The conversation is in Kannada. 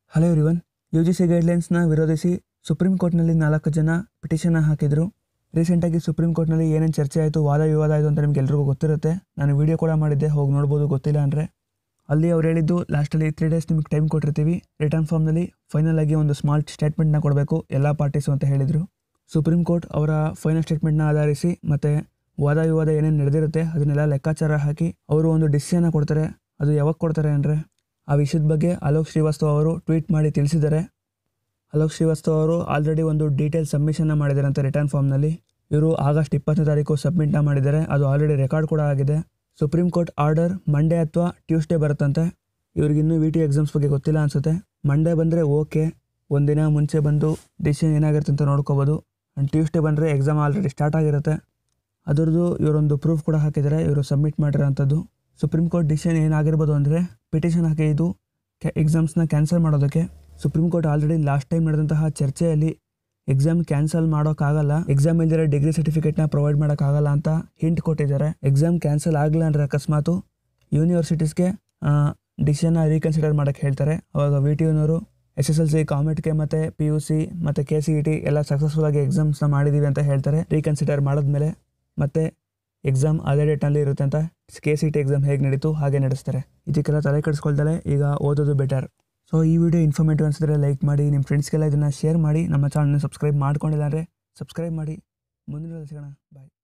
hello everyone U G C ಗೈಡ್ಲೈನ್ಸ್ನ ವಿರೋಧಿಸಿ ಸುಪ್ರೀಂ ಕೋರ್ಟ್ನಲ್ಲಿ ನಾಲ್ಕು ಜನ ಪಿಟಿಷನ್ ಹಾಕಿದರು ರೀಸೆಂಟಾಗಿ ಸುಪ್ರೀಂ ಕೋರ್ಟ್ನಲ್ಲಿ ಏನೇನು ಚರ್ಚೆ ಆಯಿತು ವಾದ ವಿವಾದ ಆಯಿತು ಅಂತ ನಿಮ್ಗೆ ಎಲ್ರಿಗೂ ಗೊತ್ತಿರುತ್ತೆ ನಾನು ವಿಡಿಯೋ ಕೂಡ ಮಾಡಿದ್ದೆ ಹೋಗಿ ನೋಡ್ಬೋದು ಗೊತ್ತಿಲ್ಲ ಅಂದರೆ ಅಲ್ಲಿ ಅವ್ರು ಹೇಳಿದ್ದು ಲಾಸ್ಟಲ್ಲಿ ತ್ರೀ ಡೇಸ್ ನಿಮಗೆ ಟೈಮ್ ಕೊಟ್ಟಿರ್ತೀವಿ ರಿಟರ್ನ್ ಫಾರ್ಮ್ನಲ್ಲಿ ಫೈನಲ್ ಆಗಿ ಒಂದು ಸ್ಮಾಲ್ ಸ್ಟೇಟ್ಮೆಂಟ್ನ ಕೊಡಬೇಕು ಎಲ್ಲ ಪಾರ್ಟೀಸು ಅಂತ ಹೇಳಿದರು ಸುಪ್ರೀಂ ಕೋರ್ಟ್ ಅವರ ಫೈನಲ್ ಸ್ಟೇಟ್ಮೆಂಟ್ನ ಆಧರಿಸಿ ಮತ್ತು ವಾದ ವಿವಾದ ಏನೇನು ನಡೆದಿರುತ್ತೆ ಅದನ್ನೆಲ್ಲ ಲೆಕ್ಕಾಚಾರ ಹಾಕಿ ಅವರು ಒಂದು ಡಿಸಿಷನ್ನ ಕೊಡ್ತಾರೆ ಅದು ಯಾವಾಗ ಕೊಡ್ತಾರೆ ಅಂದರೆ ಆ ವಿಷಯದ ಬಗ್ಗೆ ಅಲೋಕ್ ಶ್ರೀವಾಸ್ತವ್ ಅವರು ಟ್ವೀಟ್ ಮಾಡಿ ತಿಳಿಸಿದ್ದಾರೆ ಅಲೋಕ್ ಶ್ರೀವಾಸ್ತವ್ ಅವರು ಆಲ್ರೆಡಿ ಒಂದು ಡೀಟೇಲ್ ಸಬ್ಮಿಷನ್ನ ಮಾಡಿದ್ದಾರೆ ಅಂತ ರಿಟರ್ನ್ ಫಾರ್ಮ್ನಲ್ಲಿ ಇವರು ಆಗಸ್ಟ್ ಇಪ್ಪತ್ತನೇ ತಾರೀಕು ಸಬ್ಮಿಟ್ನ ಮಾಡಿದ್ದಾರೆ ಅದು ಆಲ್ರೆಡಿ ರೆಕಾರ್ಡ್ ಕೂಡ ಆಗಿದೆ ಸುಪ್ರೀಂ ಕೋರ್ಟ್ ಆರ್ಡರ್ ಮಂಡೇ ಅಥವಾ ಟ್ಯೂಸ್ಡೇ ಬರುತ್ತಂತೆ ಇವ್ರಿಗಿನ್ನೂ ವಿ ಟಿ ಎಕ್ಸಾಮ್ಸ್ ಬಗ್ಗೆ ಗೊತ್ತಿಲ್ಲ ಅನಿಸುತ್ತೆ ಮಂಡೇ ಬಂದರೆ ಓಕೆ ಒಂದಿನ ಮುಂಚೆ ಬಂದು ಡಿಸಿಷನ್ ಏನಾಗಿರುತ್ತೆ ಅಂತ ನೋಡ್ಕೋಬೋದು ಆ್ಯಂಡ್ ಟ್ಯೂಸ್ಡೇ ಬಂದರೆ ಎಕ್ಸಾಮ್ ಆಲ್ರೆಡಿ ಸ್ಟಾರ್ಟ್ ಆಗಿರುತ್ತೆ ಅದರದ್ದು ಇವರೊಂದು ಪ್ರೂಫ್ ಕೂಡ ಹಾಕಿದ್ದಾರೆ ಇವರು ಸಬ್ಮಿಟ್ ಮಾಡಿರೋಂಥದ್ದು ಸುಪ್ರೀಂ ಕೋರ್ಟ್ ಡಿಸಿಷನ್ ಏನಾಗಿರ್ಬೋದು ಅಂದರೆ ಪಿಟಿಷನ್ ಹಾಕಿ ಇದು ಎಕ್ಸಾಮ್ಸ್ನ ಕ್ಯಾನ್ಸಲ್ ಮಾಡೋದಕ್ಕೆ supreme court already last time ನಡೆದಂತಹ ಚರ್ಚೆಯಲ್ಲಿ ಎಕ್ಸಾಮ್ ಕ್ಯಾನ್ಸಲ್ ಮಾಡೋಕ್ಕಾಗಲ್ಲ ಎಕ್ಸಾಮ್ ಇಲ್ದಿರೋ ಡಿಗ್ರಿ ಸರ್ಟಿಫಿಕೇಟ್ನ ಪ್ರೊವೈಡ್ ಮಾಡೋಕ್ಕಾಗಲ್ಲ ಅಂತ ಹಿಂಟ್ ಕೊಟ್ಟಿದ್ದಾರೆ ಎಕ್ಸಾಮ್ ಕ್ಯಾನ್ಸಲ್ ಆಗಲಿಲ್ಲ ಅಂದರೆ ಅಕಸ್ಮಾತು ಯೂನಿವರ್ಸಿಟೀಸ್ಗೆ ಡಿಸಿಷನ್ನ ರೀಕನ್ಸಿಡರ್ ಮಾಡೋಕ್ಕೆ ಹೇಳ್ತಾರೆ ಅವಾಗ ವಿ ಟಿ ಯುನವರು ಎಸ್ ಎಸ್ ಎಲ್ ಸಿ ಕಾಮೆಟ್ಗೆ ಮತ್ತು ಪಿ ಯು ಸಿ ಮತ್ತು ಕೆ ಸಿ ಇ ಟಿ ಎಲ್ಲ ಸಕ್ಸಸ್ಫುಲ್ ಆಗಿ ಎಕ್ಸಾಮ್ಸ್ನ ಮಾಡಿದ್ದೀವಿ ಅಂತ ಹೇಳ್ತಾರೆ ರೀಕನ್ಸಿಡರ್ ಮಾಡಿದ್ಮೇಲೆ ಮತ್ತೆ ಎಕ್ಸಾಮ್ ಅದೇ ಡೇಟ್ನಲ್ಲಿ ಇರುತ್ತೆ ಅಂತ ಕೆ ಸಿ ಟಿ ಎಕ್ಸಾಮ್ ಹೇಗೆ ನಡೀತು ಹಾಗೆ ನಡೆಸ್ತಾರೆ ಇದಕ್ಕೆಲ್ಲ ತಲೆ ಕೆಡಿಸ್ಕೊಳ್ದಲೆ ಈಗ ಓದೋದು ಬೆಟರ್ ಸೊ ಈ ವಿಡಿಯೋ ಇನ್ಫಾರ್ಮೇಟಿವ್ ಅನಿಸಿದ್ರೆ ಲೈಕ್ ಮಾಡಿ ನಿಮ್ಮ ಫ್ರೆಂಡ್ಸ್ಗೆಲ್ಲ ಇದನ್ನು ಶೇರ್ ಮಾಡಿ ನಮ್ಮ ಚಾನಲ್ನ ಸಬ್ಸ್ಕ್ರೈಬ್ ಮಾಡ್ಕೊಂಡಿಲ್ಲ ಅಂದರೆ ಸಬ್ಸ್ಕ್ರೈಬ್ ಮಾಡಿ ಮುಂದಿನ ಸಿಗೋಣ ಬಾಯ್